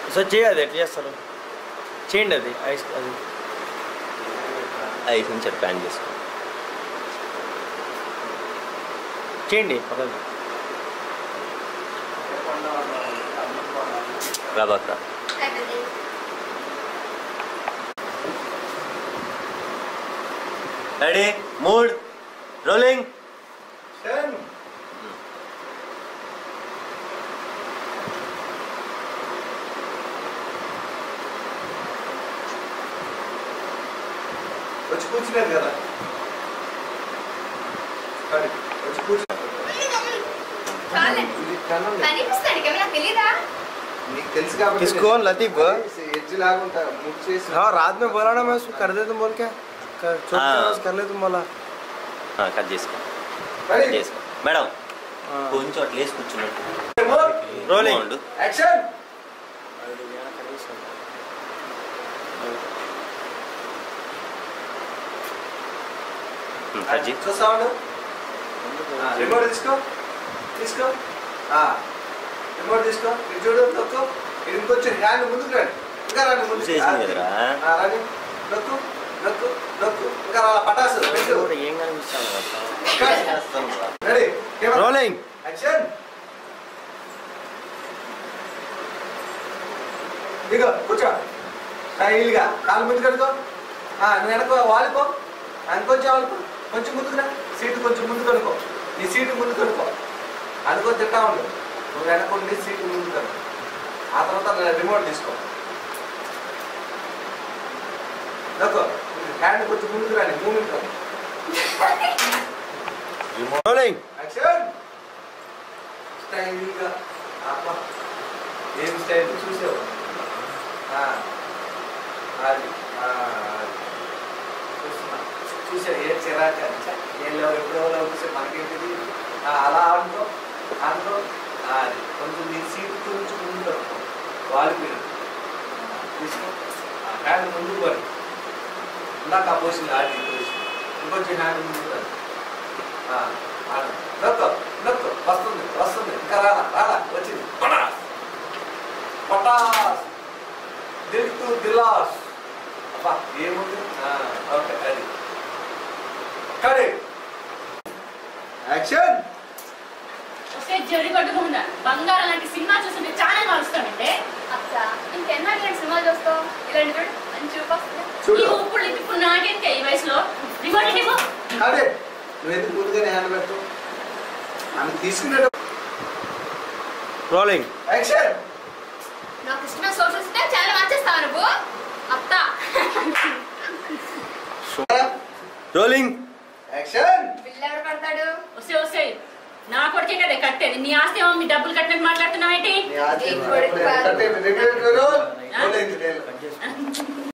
So చేయి అది ఎట్లా చేస్తారు చేయండి అది ఐస్ అది ఐదు నుంచి ప్లాన్ చేసుకో చేయండి పక్కన ప్రభాకర్ రెడీ మూడ్ రోలింగ్ వచ్చి కూర్చున్నారు కదా కానీ వచ్చి కూర్చున్నారు ఇది కన్నం లేదు. కనిపిస్తాడు కదా నాకు తెలీదా నీకు తెలుసు కాబట్టి किसको लतीफ ఎడ్జ్ లాగా ఉంటా ముక్ చేసి हाँ रात में बोला ना मैं उसको कर दे तुम बोल के कर छोड़ के हाँ। बस कर ले तुम बोला కట్ చేసుకో Ready? కట్ చేసుకో మేడం हाँ। కొంచెం అట్లా వేసి కూర్చున్నట్టు Rolling. బాగుండు. యాక్షన్ ఉమ్, కట్ చేయి చూస్తా ఉండు రిమోట్ తీసుకో తీసుకో ఆ, రిమోట్ తీసుకో ఇది చూడు నొక్కు ఇది ఇంకొంచెం హ్యాండ్ ముందుకు రండి ఇంకా రండి ముందుకు చూసేసింది కదరా? ఆ, రండి నొక్కు నొక్కు నొక్కు ఇంకా రా పటాసు కూడా ఏం కనిపిస్తాను రెడీ కెమెరా రోలింగ్ యాక్షన్ దిగో కూర్చో స్టైల్గా కాలు ముందు కడుకో నువ్వు వెనక వాలిపో ఇంకొంచెం వాలిపో కొంచెం ముందుకు రా సీటు కొంచెం ముందు కడుకో నీ సీటు ముందు కడుకో అనుకో తింటా ఉండు నువ్వు వెనక ఉండి సీటు ముందు కడుకో ఆ తర్వాత రిమోట్ తీసుకో నొక్కో హ్యాండ్ కొంచెం ముందుకు రాని మూమెంట్ రోలింగ్ యాక్షన్ స్టైల్గా అబ్బా ఏం స్టైల్ చూసావు ఆ, అది ఆ, అది. చూస్తున్నా చూసా ఏ చిరాక ఏం లేవు ఎప్పుడో లేవు చూసే మనకేంటిది ఆ, అలా అనుకో అనుకో ఆ, అది కొంచెం నీ సీట్ కొంచెం ముందు కడుకో వాలిపోయిన తీసుకో హ్యాండ్ ముందుకు పడి ఇందాక ఆ పొజిషన్ ఆడి పొజిషన్ ఇంకొంచెం హ్యాండ్ ముందుకు రండి. ఆ, ఆడు. నొక్కు నొక్కు వస్తుంది వస్తుంది ఇంకా రాలా రాలా వచ్చింది పటాస్ పటాస్ దిల్ టు దిలాస్ అబ్బా ఏముంది ఆ, ఓకే అది కరెక్ట్ యాక్షన్ వస్తే జడి కట్టుకుండా బంగారం లాంటి సినిమా చూస్తుంటే ఛానల్ మారుస్తానంటే అచ్చ ఇంకెన్నా ఇలాంటి సినిమా చూస్తావు ఇలాంటి చూడు మంచి చూపు వస్తుంది చూడు. ఈ ఉప్పుడు ఇప్పుడు నాకేంటే ఈ వయసులో రిమోట్ ఇవ్వు అదే నువ్వు ఎందుకు ముందుగానే హ్యాండ్ పెట్టు ఆమె తీసుకునే రోలింగ్ యాక్షన్ నాకు ఇష్టమైన సోషల్ ఇస్తే చాలా మార్చేస్తావు నువ్వు అత్త రోలింగ్ యాక్షన్ బిల్లు ఎవరు కడతాడు వస్తే వస్తే నా కొడుకే కదా కట్టేది నీ ఆస్తి ఏమో మీ డబ్బులు కట్టినట్టు మాట్లాడుతున్నావేంటి నీ ఆశీర్వాదం. ఈ కొడుకు కాదు. కట్టేయండి. Ready, ready, ready. ఆ? Rolling, rolling.